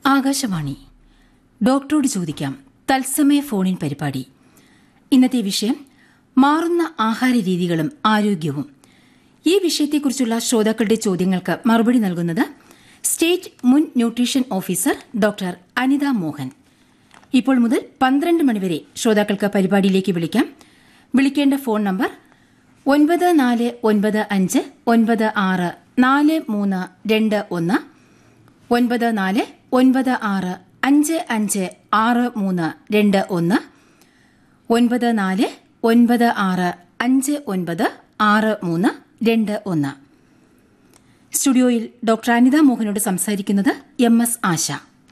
ആകാശവാണി ഡോക്ടറോട് ചോദിക്കാം തത്സമയ ഫോണിൻ പരിപാടി ഇന്നത്തെ വിഷയം മാറുന്ന ആഹാര രീതികളും ആരോഗ്യവും ഈ വിഷയത്തെക്കുറിച്ചുള്ള ശ്രോതാക്കളുടെ ചോദ്യങ്ങൾക്ക് മറുപടി നൽകുന്നത് സ്റ്റേറ്റ് മുൻ nutrition officer doctor Anitha Mohan ഇപ്പോൾ മുതൽ പന്ത്രണ്ട് മണിവരെ ശ്രോതാക്കൾക്ക് പരിപാടിയിലേക്ക് വിളിക്കാം വിളിക്കേണ്ട ഫോൺ നമ്പർ ഒൻപത് നാല് ഒൻപത് അഞ്ച് ഒൻപത് ആറ് നാല് മൂന്ന് രണ്ട് ഒന്ന് ഒൻപത് നാല് ഒൻപത് ആറ് അഞ്ച് അഞ്ച് ആറ് മൂന്ന് രണ്ട് ഒന്ന് ഒൻപത് നാല് ഒൻപത് ആറ് അഞ്ച് ഒൻപത് ആറ് മൂന്ന് രണ്ട് ഒന്ന് സ്റ്റുഡിയോയിൽ ഡോക്ടർ അനിത മോഹനോട് സംസാരിക്കുന്നത് എം എസ് ആശ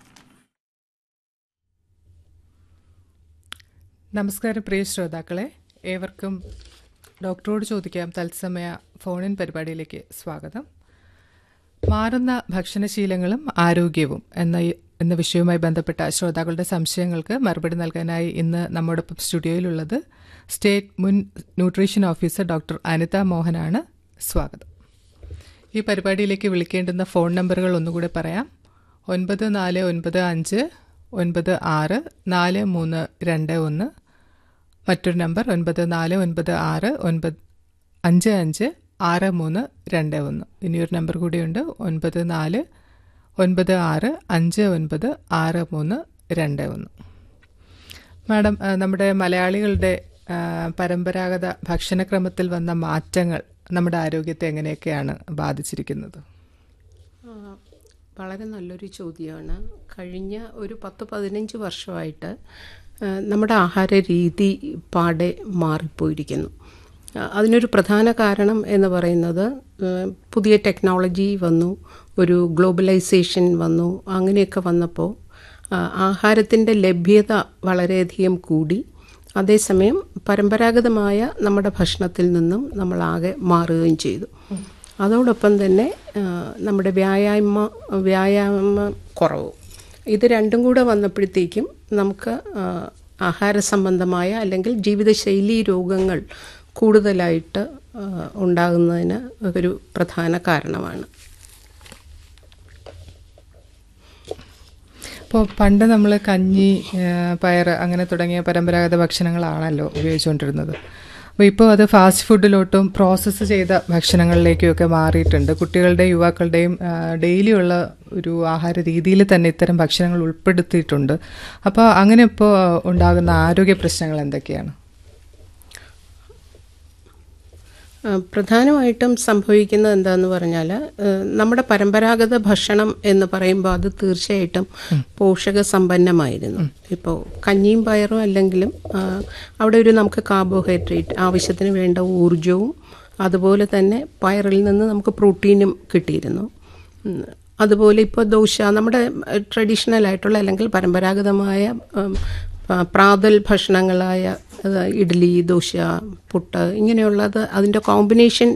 നമസ്കാരം പ്രിയ ശ്രോതാക്കളെ ഏവർക്കും ഡോക്ടറോട് ചോദിക്കാം തത്സമയ ഫോണിൻ പരിപാടിയിലേക്ക് സ്വാഗതം മാറുന്ന ഭക്ഷണശീലങ്ങളും ആരോഗ്യവും എന്ന ഈ- എന്ന വിഷയവുമായി ബന്ധപ്പെട്ട ശ്രോതാക്കളുടെ സംശയങ്ങൾക്ക് മറുപടി നൽകാനായി ഇന്ന് നമ്മോടൊപ്പം സ്റ്റുഡിയോയിലുള്ളത് സ്റ്റേറ്റ് മുൻ ന്യൂട്രീഷൻ ഓഫീസർ ഡോക്ടർ അനിത മോഹനാണ് സ്വാഗതം ഈ പരിപാടിയിലേക്ക് വിളിക്കേണ്ടുന്ന ഫോൺ നമ്പറുകൾ ഒന്നുകൂടെ പറയാം ഒൻപത് നാല് ഒൻപത് അഞ്ച് ഒൻപത് ആറ് നാല് മൂന്ന് രണ്ട് ഒന്ന് മറ്റൊരു നമ്പർ ഒൻപത് നാല് ഒൻപത് ആറ് ഒൻപത് അഞ്ച് അഞ്ച് ആറ് മൂന്ന് രണ്ട് ഒന്ന് ഇനിയൊരു നമ്പർ കൂടിയുണ്ട് ഒൻപത് നാല് ഒൻപത് ആറ് അഞ്ച് ഒൻപത് ആറ് മൂന്ന് രണ്ട് ഒന്ന് മാഡം ആ, നമ്മുടെ മലയാളികളുടെ ആ, പരമ്പരാഗത ഭക്ഷണക്രമത്തിൽ വന്ന മാറ്റങ്ങൾ നമ്മുടെ ആരോഗ്യത്തെ എങ്ങനെയൊക്കെയാണ് ബാധിച്ചിരിക്കുന്നത് ആ, വളരെ നല്ലൊരു ചോദ്യമാണ് കഴിഞ്ഞ ഒരു പത്ത് പതിനഞ്ച് വർഷമായിട്ട് ആ, നമ്മുടെ ആഹാര രീതി പാടെ മാറിപ്പോയിരിക്കുന്നു ആ, അതിനൊരു പ്രധാന കാരണം എന്ന് പറയുന്നത് ആ, പുതിയ ടെക്നോളജി വന്നു ഒരു ഗ്ലോബലൈസേഷൻ വന്നു അങ്ങനെയൊക്കെ വന്നപ്പോൾ ആഹാരത്തിൻ്റെ ലഭ്യത വളരെയധികം കൂടി അതേസമയം പരമ്പരാഗതമായ നമ്മുടെ ഭക്ഷണത്തിൽ നിന്നും നമ്മൾ ആകെ മാറുകയും ചെയ്തു അതോടൊപ്പം തന്നെ ആ, നമ്മുടെ വ്യായാമ വ്യായാമ കുറവ് ഇത് രണ്ടും കൂടെ വന്നപ്പോഴത്തേക്കും നമുക്ക് ആ, ആഹാര സംബന്ധമായ അല്ലെങ്കിൽ ജീവിതശൈലി രോഗങ്ങൾ കൂടുതലായിട്ട് ആ, ഉണ്ടാകുന്നതിന് ഒരു പ്രധാന കാരണമാണ് ഇപ്പോൾ പണ്ട് നമ്മൾ കഞ്ഞി ആ, പയറ് അങ്ങനെ തുടങ്ങിയ പരമ്പരാഗത ഭക്ഷണങ്ങളാണല്ലോ ഉപയോഗിച്ചുകൊണ്ടിരുന്നത് അപ്പോൾ ഇപ്പോൾ അത് ഫാസ്റ്റ് ഫുഡിലോട്ടും പ്രോസസ്സ് ചെയ്ത ഭക്ഷണങ്ങളിലേക്കും ഒക്കെ മാറിയിട്ടുണ്ട് കുട്ടികളുടെയും യുവാക്കളുടെയും ഡെയിലി ഉള്ള ഒരു ആഹാര രീതിയിൽ തന്നെ ഇത്തരം ഭക്ഷണങ്ങൾ ഉൾപ്പെടുത്തിയിട്ടുണ്ട് അപ്പോൾ അങ്ങനെ ഇപ്പോൾ ഉണ്ടാകുന്ന ആരോഗ്യ പ്രശ്നങ്ങൾ എന്തൊക്കെയാണ് ആ, പ്രധാനമായിട്ടും സംഭവിക്കുന്നത് എന്താന്ന് പറഞ്ഞാൽ നമ്മുടെ പരമ്പരാഗത ഭക്ഷണം എന്ന് പറയുമ്പോൾ അത് തീർച്ചയായിട്ടും പോഷക സമ്പന്നമായിരുന്നു ഇപ്പോൾ കഞ്ഞിയും പയറും അല്ലെങ്കിലും ആ, അവിടെ ഒരു നമുക്ക് കാർബോഹൈഡ്രേറ്റ് ആവശ്യത്തിന് വേണ്ട ഊർജവും അതുപോലെ തന്നെ പയറിൽ നിന്ന് നമുക്ക് പ്രോട്ടീനും കിട്ടിയിരുന്നു ഉം, അതുപോലെ ഇപ്പോൾ ദോശ നമ്മുടെ ട്രഡീഷണൽ ആയിട്ടുള്ള അല്ലെങ്കിൽ പരമ്പരാഗതമായ ഉം, പ- പ്രാതൽ ഭക്ഷണങ്ങളായ അത് ഇഡ്ഡലി ദോശ പുട്ട് ഇങ്ങനെയുള്ളത് അതിൻ്റെ കോമ്പിനേഷൻ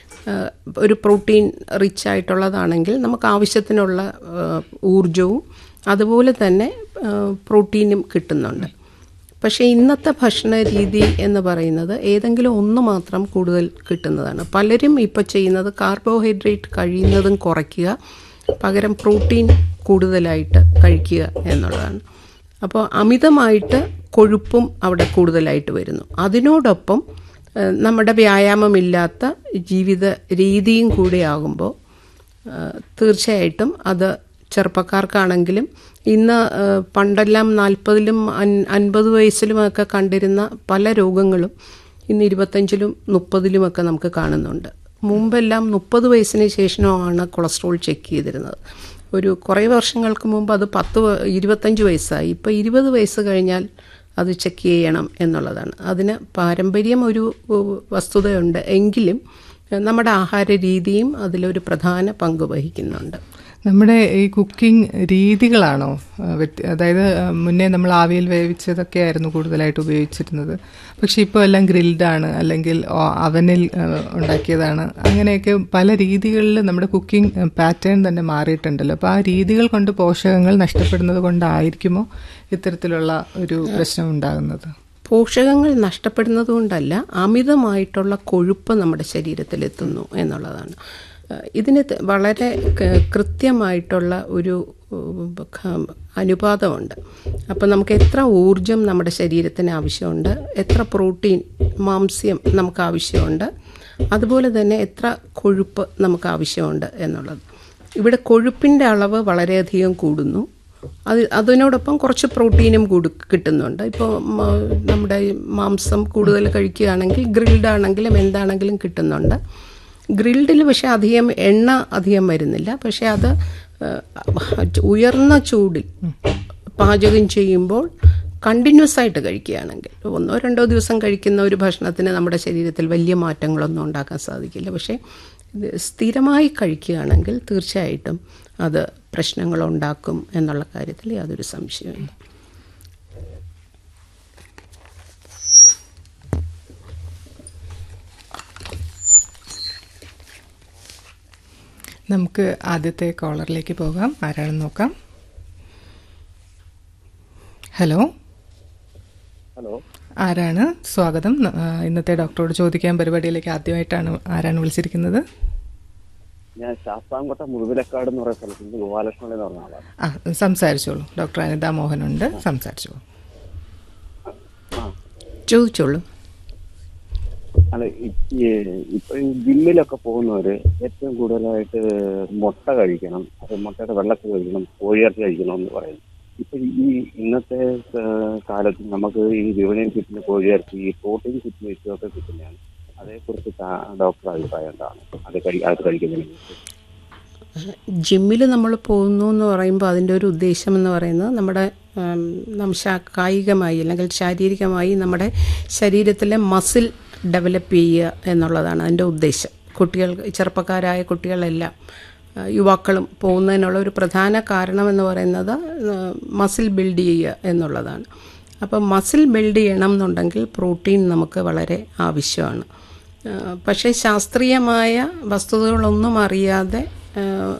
ഒരു പ്രോട്ടീൻ റിച്ച് ആയിട്ടുള്ളതാണെങ്കിൽ നമുക്ക് ആവശ്യത്തിനുള്ള ആ, ഊർജവും അതുപോലെ തന്നെ ആ, പ്രോട്ടീനും കിട്ടുന്നുണ്ട് പക്ഷേ ഇന്നത്തെ ഭക്ഷണ രീതി എന്ന് പറയുന്നത് ഏതെങ്കിലും ഒന്ന് മാത്രം കൂടുതൽ കിട്ടുന്നതാണ് പലരും ഇപ്പോൾ ചെയ്യുന്നത് കാർബോഹൈഡ്രേറ്റ് കഴിയുന്നതും കുറയ്ക്കുക പകരം പ്രോട്ടീൻ കൂടുതലായിട്ട് കഴിക്കുക എന്നുള്ളതാണ് അപ്പോൾ അമിതമായിട്ട് കൊഴുപ്പും അവിടെ കൂടുതലായിട്ട് വരുന്നു അതിനോടൊപ്പം ഏഹ്, നമ്മുടെ വ്യായാമമില്ലാത്ത ജീവിത രീതിയും കൂടി ആകുമ്പോൾ ഏഹ്, തീർച്ചയായിട്ടും അത് ചെറുപ്പക്കാർക്കാണെങ്കിലും ഇന്ന് ഏഹ്, പണ്ടെല്ലാം നാൽപ്പതിലും അൻപത് വയസ്സിലുമൊക്കെ കണ്ടിരുന്ന പല രോഗങ്ങളും ഇന്ന് ഇരുപത്തഞ്ചിലും മുപ്പതിലുമൊക്കെ നമുക്ക് കാണുന്നുണ്ട് മുമ്പെല്ലാം മുപ്പത് വയസ്സിന് ശേഷമാണ് കൊളസ്ട്രോൾ ചെക്ക് ചെയ്തിരുന്നത് ഒരു കുറേ വർഷങ്ങൾക്ക് മുമ്പ് അത് പത്ത് വ- ഇരുപത്തഞ്ച് വയസ്സായി ഇപ്പോൾ ഇരുപത് വയസ്സ് കഴിഞ്ഞാൽ അത് ചെക്ക് ചെയ്യണം എന്നുള്ളതാണ് അതിന് പാരമ്പര്യം ഒരു ഉ- വസ്തുതയുണ്ട് എങ്കിലും എഹ്, നമ്മുടെ ആഹാര രീതിയും അതിലൊരു പ്രധാന പങ്ക് വഹിക്കുന്നുണ്ട് നമ്മുടെ ഈ കുക്കിംഗ് രീതികളാണോ ആ, വ്യത്യ- അതായത് ആ, മുന്നേ നമ്മൾ ആവിയിൽ വേവിച്ചതൊക്കെ ആയിരുന്നു കൂടുതലായിട്ട് ഉപയോഗിച്ചിരുന്നത് പക്ഷെ ഇപ്പോൾ എല്ലാം ഗ്രിൽഡാണ് അല്ലെങ്കിൽ ഓ- അവനിൽ ആ, ഉണ്ടാക്കിയതാണ് അങ്ങനെയൊക്കെ പല രീതികളിൽ നമ്മുടെ കുക്കിംഗ് പാറ്റേൺ തന്നെ മാറിയിട്ടുണ്ടല്ലോ അപ്പോൾ ആ രീതികൾ കൊണ്ട് പോഷകങ്ങൾ നഷ്ടപ്പെടുന്നത് കൊണ്ടായിരിക്കുമോ ഇത്തരത്തിലുള്ള ഒരു പ്രശ്നം ഉണ്ടാകുന്നത് പോഷകങ്ങൾ നഷ്ടപ്പെടുന്നത് കൊണ്ടല്ല അമിതമായിട്ടുള്ള കൊഴുപ്പ് നമ്മുടെ ശരീരത്തിലെത്തുന്നു എന്നുള്ളതാണ് ഏഹ് ഇതിന് ത- വളരെ ക- കൃത്യമായിട്ടുള്ള ഒരു ഉം, ഖ- അനുപാതമുണ്ട് അപ്പോൾ നമുക്ക് എത്ര ഊർജം നമ്മുടെ ശരീരത്തിന് ആവശ്യമുണ്ട് എത്ര പ്രോട്ടീൻ മാംസ്യം നമുക്ക് ആവശ്യമുണ്ട് അതുപോലെ തന്നെ എത്ര കൊഴുപ്പ് നമുക്ക് ആവശ്യമുണ്ട് എന്നുള്ളത് ഇവിടെ കൊഴുപ്പിൻ്റെ അളവ് വളരെയധികം കൂടുന്നു അത് അതിനോടൊപ്പം കുറച്ച് പ്രോട്ടീനും കൂടി കിട്ടുന്നുണ്ട് ഇപ്പോൾ നമ്മുടെ ഈ മാംസം കൂടുതൽ കഴിക്കുകയാണെങ്കിൽ ഗ്രിൽഡ് ആണെങ്കിലും എന്താണെങ്കിലും കിട്ടുന്നുണ്ട് ഗ്രിൽഡിൽ പക്ഷേ അധികം എണ്ണ അധികം വരുന്നില്ല പക്ഷേ അത് ഏഹ്, ഉയർന്ന ചൂടിൽ പാചകം ചെയ്യുമ്പോൾ കണ്ടിന്യൂസ് ആയിട്ട് കഴിക്കുകയാണെങ്കിൽ ഒന്നോ രണ്ടോ ദിവസം കഴിക്കുന്ന ഒരു ഭക്ഷണത്തിന് നമ്മുടെ ശരീരത്തിൽ വലിയ മാറ്റങ്ങളൊന്നും ഉണ്ടാക്കാൻ സാധിക്കില്ല പക്ഷേ ഇത് സ്ഥിരമായി കഴിക്കുകയാണെങ്കിൽ തീർച്ചയായിട്ടും അത് പ്രശ്നങ്ങളുണ്ടാക്കും എന്നുള്ള കാര്യത്തിൽ യാതൊരു സംശയമില്ല നമുക്ക് ആദ്യത്തെ കോളറിലേക്ക് പോകാം ആരാണെന്ന് നോക്കാം ഹലോ ഹലോ ആരാണ് സ്വാഗതം ആ, ഇന്നത്തെ ഡോക്ടറോട് ചോദിക്കാൻ പരിപാടിയിലേക്ക് ആദ്യമായിട്ടാണ് ആരാണ് വിളിച്ചിരിക്കുന്നത് ഞാൻ ശാസ്താംകോട്ട മുഴുവിലക്കാട് എന്ന് പറയുന്ന സ്ഥലത്ത് നിന്ന് ഗോപാലകൃഷ്ണൻ എന്ന് പറഞ്ഞ ആളാണ് ആ സംസാരിച്ചോളൂ ഡോക്ടർ അനിത മോഹനുണ്ട് സംസാരിച്ചോളൂ ആ ചോദിച്ചോളൂ അല്ല ഈ- ഈ ഇപ്പൊ ഈ ജിമ്മിലൊക്കെ പോകുന്നവര് ഏറ്റവും കൂടുതലായിട്ട് മുട്ട കഴിക്കണം അത് മുട്ടയുടെ വെള്ളത്തിൽ കഴിക്കണം കോഴിയിറച്ചി കഴിക്കണം എന്ന് പറയുന്നു ഇപ്പൊ ഈ ഇന്നത്തെ ഏഹ്, കാലത്ത് നമുക്ക് ഈ വിപണിയിൽ കിട്ടുന്ന കോഴിയിറച്ചി ഈ പ്രോട്ടീൻ കിറ്റും ഒക്കെ കിട്ടുന്നതാണ് അതേക്കുറിച്ച് താ- ഡോക്ടർ അഭിപ്രായം എന്താണ് അത് കഴി അത് കഴിക്കുന്നതിനെ കുറിച്ച് ജിമ്മിൽ നമ്മൾ പോകുന്നു എന്ന് പറയുമ്പോൾ അതിൻ്റെ ഒരു ഉദ്ദേശം എന്ന് പറയുന്നത് നമ്മുടെ ഉം, നം ശാ- കായികമായി അല്ലെങ്കിൽ ശാരീരികമായി നമ്മുടെ ശരീരത്തിലെ മസിൽ ഡെവലപ്പ് ചെയ്യുക എന്നുള്ളതാണ് അതിൻ്റെ ഉദ്ദേശം കുട്ടികൾ ചെറുപ്പക്കാരായ കുട്ടികളെല്ലാം ആ, യുവാക്കളും പോകുന്നതിനുള്ള ഒരു പ്രധാന കാരണം എന്ന് പറയുന്നത് മസിൽ ബിൽഡ് ചെയ്യുക എന്നുള്ളതാണ് അപ്പോൾ മസിൽ ബിൽഡ് ചെയ്യണം എന്നുണ്ടെങ്കിൽ പ്രോട്ടീൻ നമുക്ക് വളരെ ആവശ്യമാണ് ആ, പക്ഷേ ശാസ്ത്രീയമായ വസ്തുതകളൊന്നും അറിയാതെ ആ,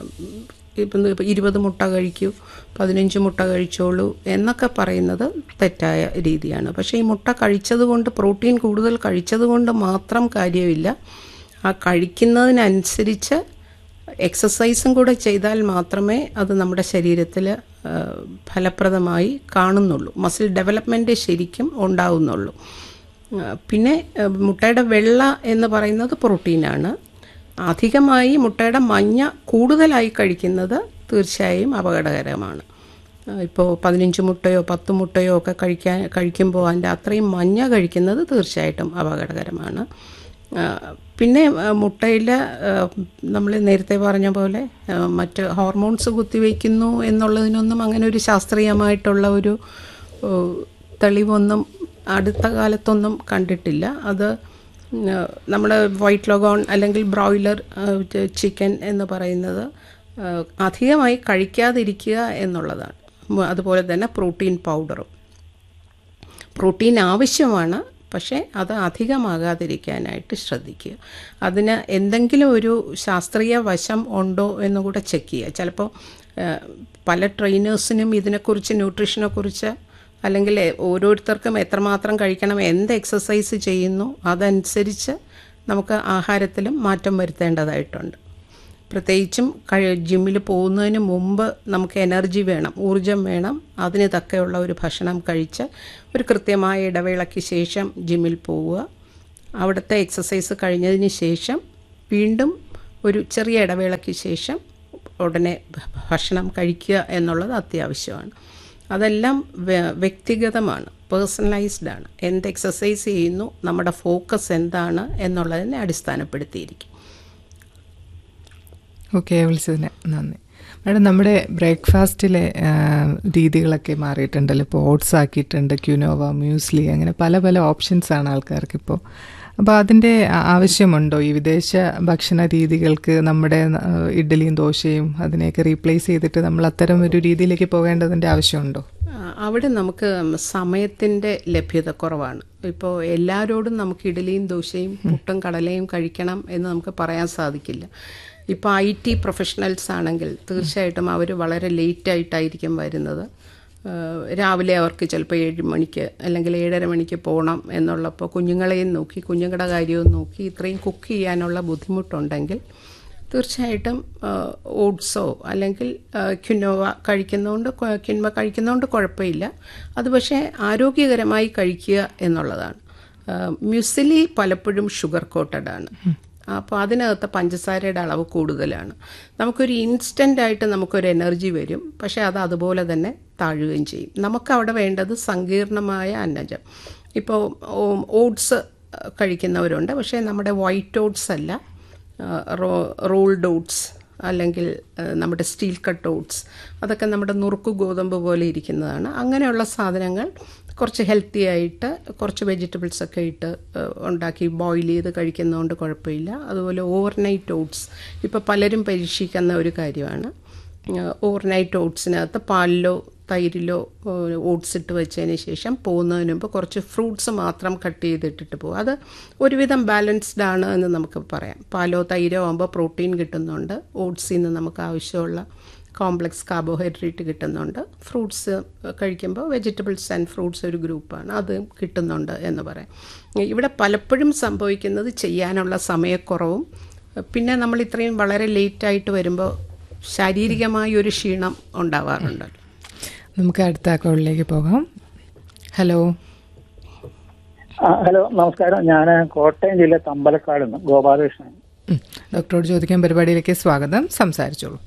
ഇപ്പം ഇപ്പം ഇരുപത് മുട്ട കഴിക്കൂ പതിനഞ്ച് മുട്ട കഴിച്ചോളൂ എന്നൊക്കെ പറയുന്നത് തെറ്റായ രീതിയാണ് പക്ഷേ ഈ മുട്ട കഴിച്ചത് കൊണ്ട് പ്രോട്ടീൻ കൂടുതൽ കഴിച്ചത് കൊണ്ട് മാത്രം കാര്യമില്ല ആ കഴിക്കുന്നതിനനുസരിച്ച് എക്സസൈസും കൂടെ ചെയ്താൽ മാത്രമേ അത് നമ്മുടെ ശരീരത്തിൽ ആ, ഫലപ്രദമായി കാണുന്നുള്ളൂ മസിൽ ഡെവലപ്മെൻറ്റ് ശരിക്കും ഉണ്ടാവുന്നുള്ളൂ ആ, പിന്നെ ആ, മുട്ടയുടെ വെള്ള എന്ന് പറയുന്നത് പ്രോട്ടീനാണ് അധികമായി മുട്ടയുടെ മഞ്ഞ കൂടുതലായി കഴിക്കുന്നത് തീർച്ചയായും അപകടകരമാണ് ഇപ്പോൾ പതിനഞ്ച് മുട്ടയോ പത്ത് മുട്ടയോ ഒക്കെ കഴിക്കാൻ കഴിക്കുമ്പോൾ അതിൻ്റെ അത്രയും മഞ്ഞ കഴിക്കുന്നത് തീർച്ചയായിട്ടും അപകടകരമാണ് ആ, പിന്നെ മുട്ടയിൽ നമ്മൾ നേരത്തെ പറഞ്ഞ പോലെ ആ, മറ്റ് ഹോർമോൺസ് കുത്തിവെക്കുന്നു എന്നുള്ളതിനൊന്നും അങ്ങനെ ഒരു ശാസ്ത്രീയമായിട്ടുള്ള ഒരു ഓ, തെളിവൊന്നും അടുത്ത കാലത്തൊന്നും കണ്ടിട്ടില്ല അത് നമ്മുടെ വൈറ്റ് ലോഗോൺ അല്ലെങ്കിൽ ബ്രോയിലർ ചിക്കൻ എന്ന് പറയുന്നത് ആ, അധികമായി കഴിക്കാതിരിക്കുക എന്നുള്ളതാണ് ഉം, അതുപോലെ തന്നെ പ്രോട്ടീൻ പൗഡറും പ്രോട്ടീൻ ആവശ്യമാണ് പക്ഷേ അത് അധികമാകാതിരിക്കാനായിട്ട് ശ്രദ്ധിക്കുക അതിന് എന്തെങ്കിലും ഒരു ശാസ്ത്രീയ വശം ഉണ്ടോ എന്ന് കൂടെ ചെക്ക് ചെയ്യുക ചിലപ്പോൾ ഏഹ്, പല ട്രെയിനേഴ്സിനും ഇതിനെക്കുറിച്ച് ന്യൂട്രീഷനെക്കുറിച്ച് അല്ലെങ്കിൽ ഓരോരുത്തർക്കും എത്രമാത്രം കഴിക്കണം എന്ത് എക്സസൈസ് ചെയ്യുന്നു അതനുസരിച്ച് നമുക്ക് ആഹാരത്തിലും മാറ്റം വരുത്തേണ്ടതായിട്ടുണ്ട് പ്രത്യേകിച്ചും കഴി ജിമ്മിൽ പോകുന്നതിന് മുമ്പ് നമുക്ക് എനർജി വേണം ഊർജം വേണം അതിന് തക്കെയുള്ള ഒരു ഭക്ഷണം കഴിച്ച് ഒരു കൃത്യമായ ഇടവേളയ്ക്ക് ശേഷം ജിമ്മിൽ പോവുക അവിടുത്തെ എക്സസൈസ് കഴിഞ്ഞതിന് ശേഷം വീണ്ടും ഒരു ചെറിയ ഇടവേളയ്ക്ക് ശേഷം ഉടനെ ഭ- ഭക്ഷണം കഴിക്കുക എന്നുള്ളത് അത്യാവശ്യമാണ് അതെല്ലാം വ്യ- വ്യക്തിഗതമാണ് പേഴ്സണലൈസ്ഡ് ആണ് എന്ത് എക്സസൈസ് ചെയ്യുന്നു നമ്മുടെ ഫോക്കസ് എന്താണ് എന്നുള്ളതിനെ അടിസ്ഥാനപ്പെടുത്തിയിരിക്കും ഓക്കെ വിളിച്ചതിന് നന്ദി മാഡം നമ്മുടെ ബ്രേക്ക്ഫാസ്റ്റിലെ ആ, രീതികളൊക്കെ മാറിയിട്ടുണ്ടല്ലോ ഇപ്പോൾ ഓട്സ് ആക്കിയിട്ടുണ്ട് ക്യുനോവ മ്യൂസ്ലി അങ്ങനെ പല പല ഓപ്ഷൻസ് ആണ് ആൾക്കാർക്ക് ഇപ്പോൾ അപ്പോൾ അതിൻ്റെ ആ- ആവശ്യമുണ്ടോ ഈ വിദേശ ഭക്ഷണ രീതികൾക്ക് നമ്മുടെ ആ, ഇഡ്ഡലിയും ദോശയും അതിനെയൊക്കെ റീപ്ലേസ് ചെയ്തിട്ട് നമ്മൾ അത്തരം ഒരു രീതിയിലേക്ക് പോകേണ്ടതിൻ്റെ ആവശ്യമുണ്ടോ ആ, അവിടെ നമുക്ക് സമയത്തിൻ്റെ ലഭ്യത കുറവാണ് ഇപ്പോൾ എല്ലാവരോടും നമുക്ക് ഇഡലിയും ദോശയും പുട്ടും കടലയും കഴിക്കണം എന്ന് നമുക്ക് പറയാൻ സാധിക്കില്ല ഇപ്പോൾ ഐ ടി പ്രൊഫഷണൽസ് ആണെങ്കിൽ തീർച്ചയായിട്ടും അവർ വളരെ ലേറ്റായിട്ടായിരിക്കും വരുന്നത് ആ, രാവിലെ അവർക്ക് ചിലപ്പോൾ ഏഴ് മണിക്ക് അല്ലെങ്കിൽ ഏഴര മണിക്ക് പോകണം എന്നുള്ളപ്പോൾ കുഞ്ഞുങ്ങളെയും നോക്കി കുഞ്ഞുങ്ങളുടെ കാര്യവും നോക്കി ഇത്രയും കുക്ക് ചെയ്യാനുള്ള ബുദ്ധിമുട്ടുണ്ടെങ്കിൽ തീർച്ചയായിട്ടും ഓട്സോ അല്ലെങ്കിൽ ആ, ക്വിനോവ കഴിക്കുന്നതുകൊണ്ട് കൊ- ക്വിൻവ കഴിക്കുന്നതുകൊണ്ട് കുഴപ്പമില്ല അത് പക്ഷേ ആരോഗ്യകരമായി കഴിക്കുക എന്നുള്ളതാണ് ആ, മ്യുസിലി പലപ്പോഴും ഷുഗർ കോട്ടഡ് ആണ് അപ്പോൾ അതിനകത്ത് പഞ്ചസാരയുടെ അളവ് കൂടുതലാണ് നമുക്കൊരു ഇൻസ്റ്റൻ്റ് ആയിട്ട് നമുക്കൊരു എനർജി വരും പക്ഷേ അത് അതുപോലെ തന്നെ താഴുകയും ചെയ്യും നമുക്ക് അവിടെ വേണ്ടത് സങ്കീർണമായ അന്നജം ഇപ്പോൾ ഓട്സ് കഴിക്കുന്നവരുണ്ട് പക്ഷേ നമ്മുടെ വൈറ്റ് ഓട്സ് അല്ല റോൾഡ് ഓട്സ് അല്ലെങ്കിൽ ആ, നമ്മുടെ സ്റ്റീൽ കട്ട് ഓട്സ് അതൊക്കെ നമ്മുടെ നുറുക്ക് ഗോതമ്പ് പോലെ ഇരിക്കുന്നതാണ് അങ്ങനെയുള്ള സാധനങ്ങൾ കുറച്ച് ഹെൽത്തി ആയിട്ട് കുറച്ച് വെജിറ്റബിൾസ് ഒക്കെ ഇട്ട് ആ, ഉണ്ടാക്കി ബോയിൽ ചെയ്ത് കഴിക്കുന്നതുകൊണ്ട് കുഴപ്പമില്ല അതുപോലെ ഓവർനൈറ്റ് ഓട്സ് ഇപ്പോൾ പലരും പരീക്ഷിക്കുന്ന ഒരു കാര്യമാണ് ഓവർനൈറ്റ് ഓട്സിനകത്ത് പാലിലോ തൈരിലോ ഓട്സ് ഇട്ട് വെച്ചതിന് ശേഷം പോകുന്നതിന് മുമ്പ് കുറച്ച് ഫ്രൂട്ട്സ് മാത്രം കട്ട് ചെയ്തിട്ടിട്ട് പോകും അത് ഒരുവിധം ബാലൻസ്ഡ് ആണ് എന്ന് നമുക്ക് പറയാം പാലോ തൈരോ ആകുമ്പോൾ പ്രോട്ടീൻ കിട്ടുന്നുണ്ട് ഓട്സിൽ നിന്ന് നമുക്ക് ആവശ്യമുള്ള കോംപ്ലക്സ് കാർബോഹൈഡ്രേറ്റ് കിട്ടുന്നുണ്ട് ഫ്രൂട്ട്സ് കഴിക്കുമ്പോൾ വെജിറ്റബിൾസ് ആൻഡ് ഫ്രൂട്ട്സ് ഒരു ഗ്രൂപ്പാണ് അത് കിട്ടുന്നുണ്ട് എന്ന് പറയാം ഇവിടെ പലപ്പോഴും സംഭവിക്കുന്നത് ചെയ്യാനുള്ള സമയക്കുറവും പിന്നെ നമ്മൾ ഇത്രയും വളരെ ലേറ്റായിട്ട് വരുമ്പോൾ ശാരീരികമായ ഒരു ക്ഷീണം ഉണ്ടാവാറുണ്ടല്ലോ നമുക്ക് അടുത്ത കോളിലേക്ക് പോകാം ഹലോ ആ, ഹലോ നമസ്കാരം ഞാൻ കോട്ടയം ജില്ല തമ്പലക്കാട് നിന്ന് ഗോപാലകൃഷ്ണൻ ഉം. ഡോക്ടറോട് ചോദിക്കാൻ പരിപാടിയിലേക്ക് സ്വാഗതം സംസാരിച്ചോളൂ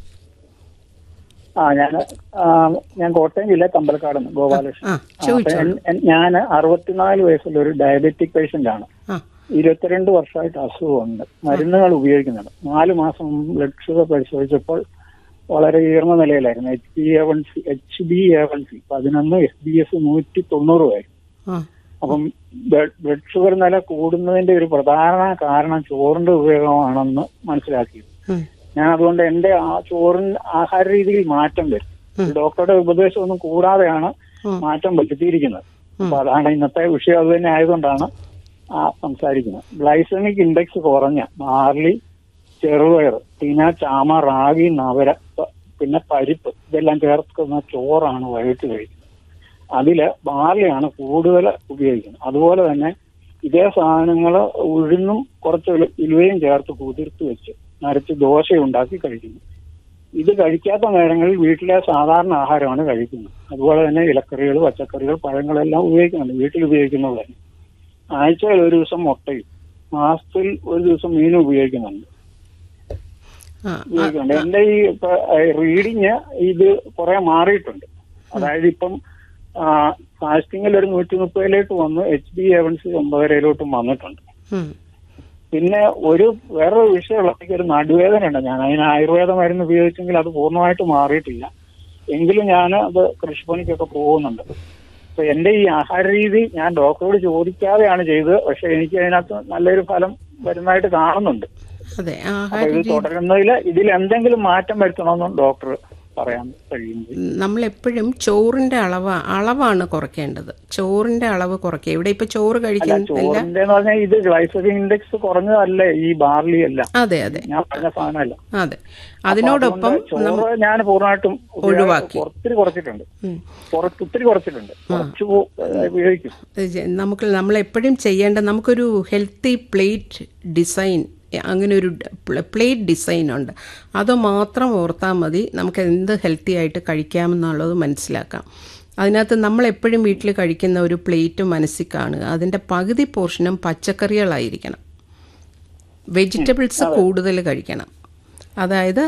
ആ ഞാൻ ഞാൻ കോട്ടയം ജില്ല തമ്പലക്കാട് നിന്ന് ഗോപാലകൃഷ്ണൻ ആ, ചോദിച്ചോളൂ. ഞാൻ അറുപത്തിനാല് വയസ്സുള്ള ഒരു ഡയബറ്റിക് പേഷ്യന്റ് ആണ് ആ ഇരുപത്തിരണ്ട് വർഷമായിട്ട് അസുഖമുണ്ട് മരുന്നുകൾ ഉപയോഗിക്കുന്നുണ്ട് നാല് മാസം ബ്ലഡ് ഷുഗർ പരിശോധിച്ചപ്പോൾ വളരെ ഉയർന്ന നിലയിലായിരുന്നു H B A one C H B A one C പതിനൊന്ന് എസ് ബി എസ് നൂറ്റി തൊണ്ണൂറുമായിരുന്നു ആ അപ്പം ബ്ലഡ് ബ്ലഡ് ഷുഗർ നില കൂടുന്നതിന്റെ ഒരു പ്രധാന കാരണം ചോറിന്റെ ഉപയോഗമാണെന്ന് മനസ്സിലാക്കി ഉം. ഞാൻ അതുകൊണ്ട് എന്റെ ആ ചോറിന് ആഹാര രീതിയിൽ മാറ്റം വരും ഡോക്ടറുടെ ഉപദേശമൊന്നും കൂടാതെയാണ് മാറ്റം വരുത്തിയിരിക്കുന്നത് അപ്പൊ അതാണ് ഇന്നത്തെ വിഷയം അത് തന്നെ ആയതുകൊണ്ടാണ് ആ സംസാരിക്കുന്നത് ഗ്ലൈസമിക് ഇൻഡെക്സ് കുറഞ്ഞ ബാർലി ചെറുപയർ തിന ചാമ റാഗി നവര പ- പിന്നെ പരിപ്പ് ഇതെല്ലാം ചേർക്കുന്ന ചോറാണ് വൈകിട്ട് കഴിക്കുന്നത് അതില് ബാർലിയാണ് കൂടുതൽ ഉപയോഗിക്കുന്നത് അതുപോലെ തന്നെ ഇതേ സാധനങ്ങൾ ഉഴുന്നും കുറച്ച് ഉലു- ഉലുവയും ചേർത്ത് കുതിർത്ത് വെച്ച് നരച്ച് ദോശ ഉണ്ടാക്കി കഴിക്കുന്നു ഇത് കഴിക്കാത്ത നേരങ്ങളിൽ വീട്ടിലെ സാധാരണ ആഹാരമാണ് കഴിക്കുന്നത് അതുപോലെ തന്നെ ഇലക്കറികൾ പച്ചക്കറികൾ പഴങ്ങളെല്ലാം ഉപയോഗിക്കുന്നുണ്ട് വീട്ടിൽ ഉപയോഗിക്കുന്നത് തന്നെ ആഴ്ചയിൽ ഒരു ദിവസം മുട്ടയും മാസത്തിൽ ഒരു ദിവസം മീനും ഉപയോഗിക്കുന്നുണ്ട് ആ ഉപയോഗിക്കുന്നുണ്ട് എന്റെ ഈ റീഡിങ് ഇത് കുറെ മാറിയിട്ടുണ്ട് അതായത് ഇപ്പം ഫാസ്റ്റിംഗിൽ ഒരു നൂറ്റി മുപ്പതിലേക്ക് വന്നു എച്ച് ബി എവൻസി ഒമ്പതരയിലോട്ടും വന്നിട്ടുണ്ട് ഉം. പിന്നെ ഒരു വേറൊരു വിഷയമുള്ള എനിക്ക് ഒരു നടുവേദന ഉണ്ട് ഞാൻ അതിന് ആയുർവേദ മരുന്ന് ഉപയോഗിച്ചെങ്കിൽ അത് പൂർണ്ണമായിട്ട് മാറിയിട്ടില്ല എങ്കിലും ഞാൻ അത് കൃഷിപ്പണിക്കൊക്കെ പോകുന്നുണ്ട് അപ്പൊ എന്റെ ഈ ആഹാര രീതി ഞാൻ ഡോക്ടറോട് ചോദിക്കാതെയാണ് ചെയ്തത് പക്ഷെ എനിക്ക് അതിനകത്ത് നല്ലൊരു ഫലം വരുന്നതായിട്ട് കാണുന്നുണ്ട് അതെ അപ്പൊ ആഹാര ഇത് രീതി തുടരുന്നതിൽ ഇതിൽ എന്തെങ്കിലും മാറ്റം വരുത്തണമെന്നും ഡോക്ടർ പറയാൻ കഴിയുന്നത് നമ്മളെപ്പോഴും ചോറിന്റെ അളവ് അളവാണ് കുറയ്ക്കേണ്ടത് ചോറിന്റെ അളവ് കുറയ്ക്കുക ഇവിടെ ഇപ്പൊ ചോറ് അല്ല കഴിക്കുന്നില്ല ചോറിന്റെ എന്ന് പറഞ്ഞാൽ ഇത് ഗ്ലൈസമിക് ഇൻഡെക്സ് കുറഞ്ഞതല്ലേ ഈ ബാർലി അല്ല അതെ അതെ ഞാൻ പറഞ്ഞ സാധനമല്ല അതെ അതിനോടൊപ്പം അതുകൊണ്ട് ചോറ് ഞാൻ പൂർണ്ണമായിട്ടും ഉപയോഗ- ഒഴിവാക്കി. ഒത്തിരി കുറച്ചിട്ടുണ്ട് കുറച്ച് ഒത്തിരി കുറച്ചിട്ടുണ്ട് കുറച്ച് പോ- ഉപയോഗിക്കും ഇത് ജ- നമുക്ക് നമ്മൾ എപ്പോഴും ചെയ്യേണ്ട നമുക്കൊരു ഹെൽത്തി പ്ലേറ്റ് ഡിസൈൻ അങ്ങനെ ഒരു പ്ലേറ്റ് ഡിസൈൻ ഉണ്ട് അത് മാത്രം ഓർത്താൽ മതി നമുക്ക് എന്ത് ഹെൽത്തി ആയിട്ട് കഴിക്കാമെന്നുള്ളത് മനസ്സിലാക്കാം അതിനകത്ത് നമ്മൾ എപ്പോഴും വീട്ടിൽ കഴിക്കുന്ന ഒരു പ്ലേറ്റ് മനസ്സിൽ കാണുക അതിൻ്റെ പകുതി പോർഷനും പച്ചക്കറികളായിരിക്കണം വെജിറ്റബിൾസ് കൂടുതൽ കഴിക്കണം അതായത്